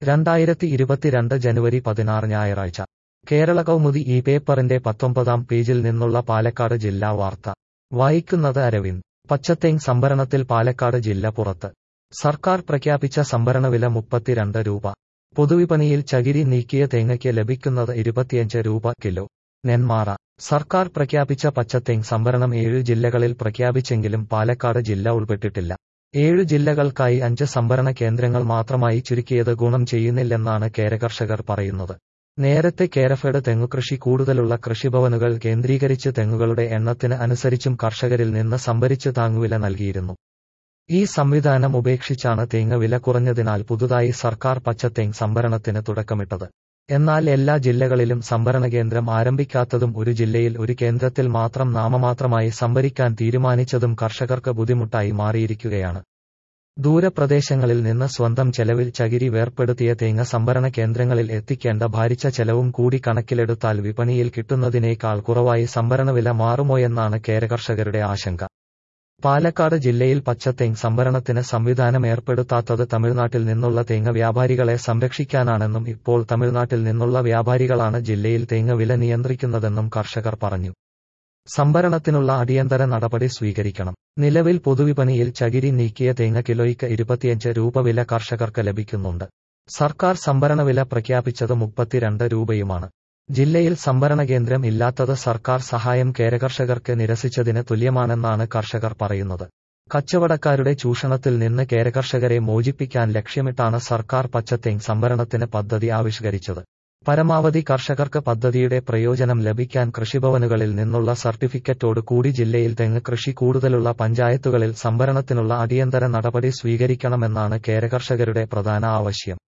രണ്ടായിരത്തി ഇരുപത്തിരണ്ട് ജനുവരി പതിനാറ് ഞായറാഴ്ച കേരള കൗമുദി ഈ പേപ്പറിന്റെ പത്തൊമ്പതാം പേജിൽ നിന്നുള്ള പാലക്കാട് ജില്ലാ വാർത്ത വായിക്കുന്നത് അരവിന്ദ് പച്ചത്തേങ് സംഭരണത്തിൽ പാലക്കാട് ജില്ല പുറത്ത് സർക്കാർ പ്രഖ്യാപിച്ച സംഭരണവില മുപ്പത്തിരണ്ട് രൂപ പൊതുവിപണിയിൽ ചകിരി നീക്കിയ തേങ്ങയ്ക്ക് ലഭിക്കുന്നത് ഇരുപത്തിയഞ്ച് രൂപ കിലോ നെന്മാറ സർക്കാർ പ്രഖ്യാപിച്ച പച്ചത്തേങ് സംഭരണം ഏഴു ജില്ലകളിൽ പ്രഖ്യാപിച്ചെങ്കിലും പാലക്കാട് ജില്ല ഉൾപ്പെട്ടിട്ടില്ല ഏഴു ജില്ലകൾക്കായി അഞ്ച് സംഭരണ കേന്ദ്രങ്ങൾ മാത്രമായി ചുരുക്കിയത് ഗുണം ചെയ്യുന്നില്ലെന്നാണ് കേരകർഷകർ പറയുന്നത് നേരത്തെ കേരഫെഡ് തെങ്ങുകൃഷി കൂടുതലുള്ള കൃഷിഭവനുകൾ കേന്ദ്രീകരിച്ച് തെങ്ങുകളുടെ എണ്ണത്തിന് അനുസരിച്ചും കർഷകരിൽ നിന്ന് സംഭരിച്ച് താങ്ങുവില നൽകിയിരുന്നു ഈ സംവിധാനം ഉപേക്ഷിച്ചാണ് തേങ്ങ വില കുറഞ്ഞതിനാൽ പുതുതായി സർക്കാർ പച്ചത്തേങ് സംഭരണത്തിന് തുടക്കമിട്ടത് എന്നാൽ എല്ലാ ജില്ലകളിലും സംഭരണ കേന്ദ്രം ആരംഭിക്കാത്തതും ഒരു ജില്ലയിൽ ഒരു കേന്ദ്രത്തിൽ മാത്രം നാമമാത്രമായി സംഭരിക്കാൻ തീരുമാനിച്ചതും കർഷകർക്ക് ബുദ്ധിമുട്ടായി മാറിയിരിക്കുകയാണ് ദൂരപ്രദേശങ്ങളിൽ നിന്ന് സ്വന്തം ചെലവിൽ ചകിരി വേർപ്പെടുത്തിയ തേങ്ങ സംഭരണ കേന്ദ്രങ്ങളിൽ എത്തിക്കേണ്ട ഭാരിച്ച ചെലവും കൂടി കണക്കിലെടുത്താൽ വിപണിയിൽ കിട്ടുന്നതിനേക്കാൾ കുറവായി സംഭരണവില മാറുമോയെന്നാണ് കേരകർഷകരുടെ ആശങ്ക പാലക്കാട് ജില്ലയിൽ പച്ചത്തേങ് സംഭരണത്തിന് സംവിധാനം ഏർപ്പെടുത്താത്തത് തമിഴ്നാട്ടിൽ നിന്നുള്ള തേങ്ങ വ്യാപാരികളെ സംരക്ഷിക്കാനാണെന്നും ഇപ്പോൾ തമിഴ്നാട്ടിൽ നിന്നുള്ള വ്യാപാരികളാണ് ജില്ലയിൽ തേങ്ങ വില നിയന്ത്രിക്കുന്നതെന്നും കർഷകർ പറഞ്ഞു സംഭരണത്തിനുള്ള അടിയന്തര നടപടി സ്വീകരിക്കണം നിലവിൽ പൊതുവിപണിയിൽ ചകിരി നീക്കിയ തേങ്ങ കിലോയ്ക്ക് ഇരുപത്തിയഞ്ച് രൂപ വില കർഷകർക്ക് ലഭിക്കുന്നുണ്ട് സർക്കാർ സംഭരണ വില പ്രഖ്യാപിച്ചത് മുപ്പത്തിരണ്ട് രൂപയുമാണ് ജില്ലയിൽ സംഭരണ കേന്ദ്രം ഇല്ലാത്തത് സർക്കാർ സഹായം കേരകർഷകർക്ക് നിരസിച്ചതിന് തുല്യമാണെന്നാണ് കർഷകർ പറയുന്നത് കച്ചവടക്കാരുടെ ചൂഷണത്തിൽ നിന്ന് കേരകർഷകരെ മോചിപ്പിക്കാൻ ലക്ഷ്യമിട്ടാണ് സർക്കാർ പച്ചത്തേങ് സംഭരണത്തിന് പദ്ധതി ആവിഷ്കരിച്ചത് പരമാവധി കർഷകർക്ക് പദ്ധതിയുടെ പ്രയോജനം ലഭിക്കാൻ കൃഷിഭവനുകളിൽ നിന്നുള്ള സർട്ടിഫിക്കറ്റോട് കൂടി ജില്ലയിൽ തെങ്ങ് കൃഷി കൂടുതലുള്ള പഞ്ചായത്തുകളിൽ സംഭരണത്തിനുള്ള അടിയന്തര നടപടി സ്വീകരിക്കണമെന്നാണ് കേരകർഷകരുടെ പ്രധാന ആവശ്യം